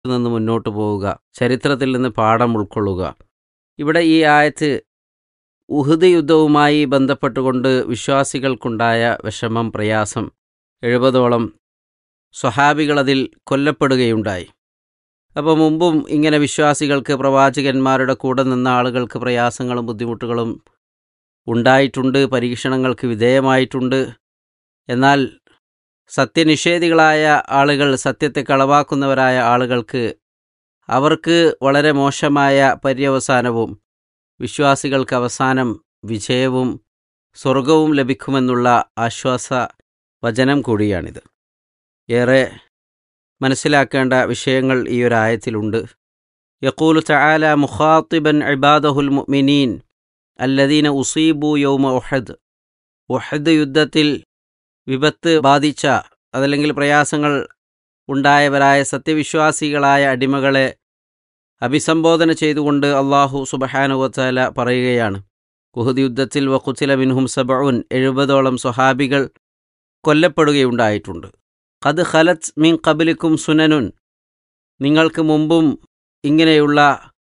നിന്ന് മുന്നോട്ട് പോവുക ചരിത്രത്തിൽ നിന്ന് പാഠം ഉൾക്കൊള്ളുക ഇവിടെ ഈ ആയത്ത് ഉഹുദ് യുദ്ധവുമായി ബന്ധപ്പെട്ടുകൊണ്ട് വിശ്വാസികൾക്കുണ്ടായ വിഷമം പ്രയാസം എഴുപതോളം സ്വഹാബികളതിൽ കൊല്ലപ്പെടുകയുണ്ടായി അപ്പോൾ മുമ്പും ഇങ്ങനെ വിശ്വാസികൾക്ക് പ്രവാചകന്മാരുടെ കൂടെ നിന്ന ആളുകൾക്ക് പ്രയാസങ്ങളും ബുദ്ധിമുട്ടുകളും ഉണ്ടായിട്ടുണ്ട് പരീക്ഷണങ്ങൾക്ക് വിധേയമായിട്ടുണ്ട് എന്നാൽ സത്യനിഷേധികളായ ആളുകൾ സത്യത്തെ കളവാക്കുന്നവരായ ആളുകൾക്ക് അവർക്ക് വളരെ മോശമായ പര്യവസാനവും വിശ്വാസികൾക്ക് അവസാനം വിജയവും സ്വർഗവും ലഭിക്കുമെന്നുള്ള ആശ്വാസ വചനം കൂടിയാണിത് ഏറെ മനസ്സിലാക്കേണ്ട വിഷയങ്ങൾ ഈ ഒരു ആയത്തിലുണ്ട് യക്കൂലു തആല മുഖാത്തിബൻ ഇബാദഹുൽ മുഅ്മിനീൻ അല്ലദീന ഉസീബു യൗമ ഉഹദ് ഉഹദ് യുദ്ധത്തിൽ വിപത്ത് ബാധിച്ച അതല്ലെങ്കിൽ പ്രയാസങ്ങൾ ഉണ്ടായവരായ സത്യവിശ്വാസികളായ അടിമകളെ അഭിസംബോധന ചെയ്തുകൊണ്ട് അള്ളാഹു സുബഹാനുവത്താല പറയുകയാണ് കുഹദ് യുദ്ധത്തിൽ വഖുത്തില മിൻഹും സബഉൻ എഴുപതോളം സ്വഹാബികൾ കൊല്ലപ്പെടുകയുണ്ടായിട്ടുണ്ട് ഖദ് ഖലത്ത് മിൻ കബലിക്കും സുനനുൻ നിങ്ങൾക്ക് മുമ്പും ഇങ്ങനെയുള്ള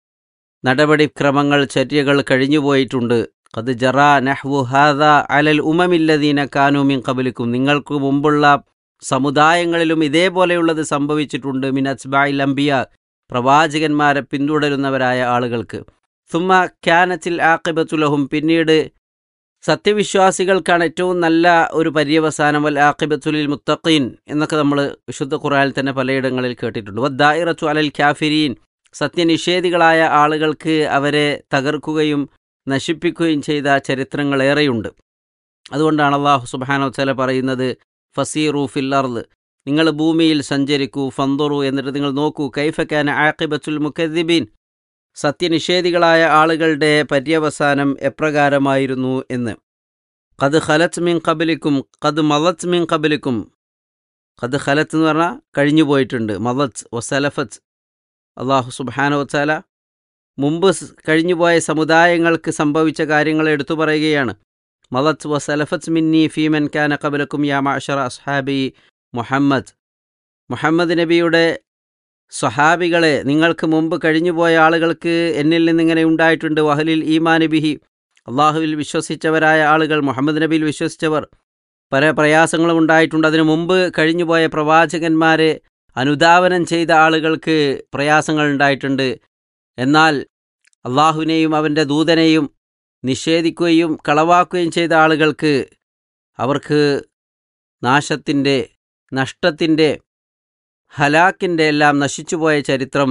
നടപടിക്രമങ്ങൾ ചര്യകൾ കഴിഞ്ഞുപോയിട്ടുണ്ട് ഖദ് ജറ നഹ്വു ഹാദ അലൽ ഉമമില്ലദീന കാനു മിൻ കബലിക്കും നിങ്ങൾക്ക് മുമ്പുള്ള സമുദായങ്ങളിലും ഇതേപോലെയുള്ളത് സംഭവിച്ചിട്ടുണ്ട് മിൻ അസ്ബായിൽ അംബിയ പ്രവാചകന്മാരെ പിന്തുടരുന്നവരായ ആളുകൾക്ക് സുമ ക്യാനത്തിൽ ആക്കിബത്തുലഹും പിന്നീട് സത്യവിശ്വാസികൾക്കാണ് ഏറ്റവും നല്ല ഒരു പര്യവസാനം വൽ ആക്കിബത്തുലിൽ മുത്തഖീൻ എന്നൊക്കെ നമ്മൾ വിശുദ്ധ ഖുറാനിൽ തന്നെ പലയിടങ്ങളിൽ കേട്ടിട്ടുണ്ട് വദ്ദായിറത്തു അലൽ ക്യാഫിരീൻ സത്യനിഷേധികളായ ആളുകൾക്ക് അവരെ തകർക്കുകയും നശിപ്പിക്കുകയും ചെയ്ത ചരിത്രങ്ങൾ ഏറെയുണ്ട് അതുകൊണ്ടാണ് അള്ളാഹു സുബാനോ ചില പറയുന്നത് ഫസീറു ഫില്ലർദ് നിങ്ങൾ ഭൂമിയിൽ സഞ്ചരിക്കൂ ഫന്തുറു എന്നിട്ട് നിങ്ങൾ നോക്കൂ കൈഫക്കാൻ ആക്കിബത്തുൽ മുക്കദ്ദിബീൻ സത്യനിഷേധികളായ ആളുകളുടെ പര്യവസാനം എപ്രകാരമായിരുന്നു എന്ന് കത് ഖലത്ത് മിൻ കബലിക്കും കത് മലത്ത് മിൻ കബലിക്കും കത് ഖലത്ത് എന്ന് പറഞ്ഞാൽ കഴിഞ്ഞു പോയിട്ടുണ്ട് മലത്ത് വസലഫത്ത് അള്ളാഹു സുബാന വച്ചാല മുമ്പ് കഴിഞ്ഞുപോയ സമുദായങ്ങൾക്ക് സംഭവിച്ച കാര്യങ്ങൾ എടുത്തു പറയുകയാണ് മലത്ത് വസലഫത്ത് മിന്നി ഫീമൻ കാന കബലക്കും യാ മാഷറ അസ്ഹാബി മുഹമ്മദ് മുഹമ്മദ് നബിയുടെ സ്വഹാബികളെ നിങ്ങൾക്ക് മുമ്പ് കഴിഞ്ഞുപോയ ആളുകൾക്ക് എന്നിൽ നിന്നിങ്ങനെ ഉണ്ടായിട്ടുണ്ട് വഹലിൽ ഈമാൻ ബിഹി അള്ളാഹുവിൽ വിശ്വസിച്ചവരായ ആളുകൾ മുഹമ്മദ് നബിയിൽ വിശ്വസിച്ചവർ പല പ്രയാസങ്ങളും ഉണ്ടായിട്ടുണ്ട് അതിനു മുമ്പ് കഴിഞ്ഞുപോയ പ്രവാചകന്മാരെ അനുധാവനം ചെയ്ത ആളുകൾക്ക് പ്രയാസങ്ങൾ ഉണ്ടായിട്ടുണ്ട് എന്നാൽ അള്ളാഹുവിനെയും അവൻ്റെ ദൂതനെയും നിഷേധിക്കുകയും കളവാക്കുകയും ചെയ്ത ആളുകൾക്ക് അവർക്ക് നാശത്തിൻ്റെ നഷ്ടത്തിൻ്റെ ഹലാക്കിൻ്റെ എല്ലാം നശിച്ചുപോയ ചരിത്രം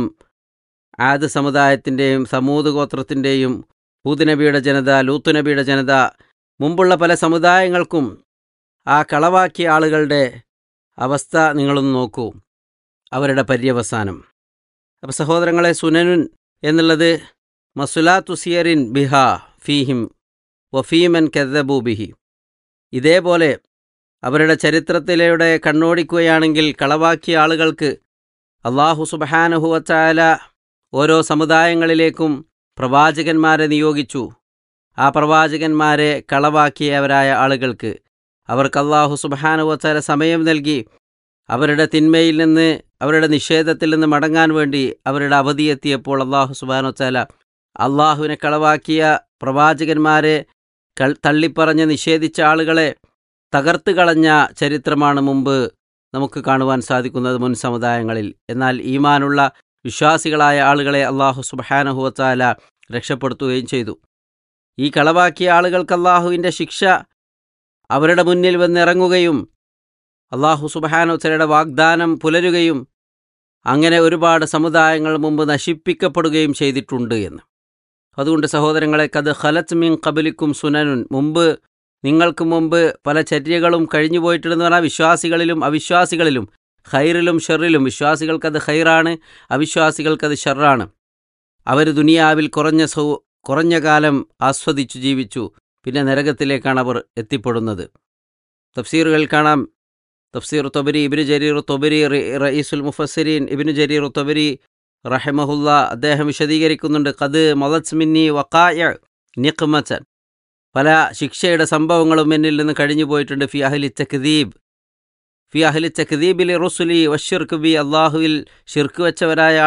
ആദ് സമുദായത്തിൻ്റെയും സമൂത് ഗോത്രത്തിൻ്റെയും ഹൂദ് ജനത ലൂത്ത് നബിയുടെ ജനത മുമ്പുള്ള പല സമുദായങ്ങൾക്കും ആ കളവാക്കിയ ആളുകളുടെ അവസ്ഥ നിങ്ങളൊന്ന് നോക്കൂ അവരുടെ പര്യവസാനം അപ്പോൾ സഹോദരങ്ങളെ സുനനുൻ എന്നുള്ളത് മസുലാത്തു സിയറിൻ ബിഹ ഫീഹിം വഫീമൻ കെദബു ബിഹി ഇതേപോലെ അവരുടെ ചരിത്രത്തിലൂടെ കണ്ണോടിക്കുകയാണെങ്കിൽ കളവാക്കിയ ആളുകൾക്ക് അള്ളാഹു സുബഹാനുഹുവച്ചാല ഓരോ സമുദായങ്ങളിലേക്കും പ്രവാചകന്മാരെ നിയോഗിച്ചു ആ പ്രവാചകന്മാരെ കളവാക്കിയവരായ ആളുകൾക്ക് അവർക്ക് അള്ളാഹു സുബഹാനുവച്ചാല സമയം നൽകി അവരുടെ തിന്മയിൽ നിന്ന് അവരുടെ നിഷേധത്തിൽ നിന്ന് മടങ്ങാൻ വേണ്ടി അവരുടെ അവധി എത്തിയപ്പോൾ അള്ളാഹു സുബാനുവച്ചാല അള്ളാഹുവിനെ കളവാക്കിയ പ്രവാചകന്മാരെ തള്ളിപ്പറഞ്ഞ് നിഷേധിച്ച ആളുകളെ തകർത്ത് കളഞ്ഞ ചരിത്രമാണ് മുമ്പ് നമുക്ക് കാണുവാൻ സാധിക്കുന്നത് മുൻ സമുദായങ്ങളിൽ എന്നാൽ ഈമാനുള്ള വിശ്വാസികളായ ആളുകളെ അള്ളാഹു സുബഹാനഹുവത്താല രക്ഷപ്പെടുത്തുകയും ചെയ്തു ഈ കളവാക്കിയ ആളുകൾക്ക് അള്ളാഹുവിൻ്റെ ശിക്ഷ അവരുടെ മുന്നിൽ വന്നിറങ്ങുകയും അള്ളാഹു സുബഹാനുവത്തലയുടെ വാഗ്ദാനം പുലരുകയും അങ്ങനെ ഒരുപാട് സമുദായങ്ങൾ മുമ്പ് നശിപ്പിക്കപ്പെടുകയും ചെയ്തിട്ടുണ്ട് എന്ന് അതുകൊണ്ട് സഹോദരങ്ങളെ കത് ഖലത്ത് മിൻ കബലിക്കും സുനനുൻ മുമ്പ് നിങ്ങൾക്ക് മുമ്പ് പല ചര്യകളും കഴിഞ്ഞു പോയിട്ടുണ്ടെന്ന് പറഞ്ഞാൽ വിശ്വാസികളിലും അവിശ്വാസികളിലും ഖൈറിലും ഷെറിലും വിശ്വാസികൾക്കത് ഖൈറാണ് അവിശ്വാസികൾക്കത് ഷെറാണ് അവർ ദുനിയാവിൽ കുറഞ്ഞ സൗ കുറഞ്ഞ കാലം ആസ്വദിച്ചു ജീവിച്ചു പിന്നെ നരകത്തിലേക്കാണ് അവർ എത്തിപ്പെടുന്നത് തഫ്സീറുകൾ കാണാം തഫ്സീർ തൊബരി ഇബിന് ജരീർ തൊബരി റയീസുൽ മുഫസ്സിരീൻ ഇബിന് ജരീർ തൊബരി റഹമഹുല്ല അദ്ദേഹം വിശദീകരിക്കുന്നുണ്ട് കത് മലത്ത് മിന്നി വക്കായ നിഖ്മച്ചൻ പല ശിക്ഷയുടെ സംഭവങ്ങളും എന്നിൽ നിന്ന് കഴിഞ്ഞു പോയിട്ടുണ്ട് ഫി അഹലി തക്ദീബ് ഫി അഹ്ലി തക്ദീബിലി റുസുലി വഷിർക്ക് ബി അള്ളാഹുവിൽ ഷിർക്ക് വെച്ചവരായ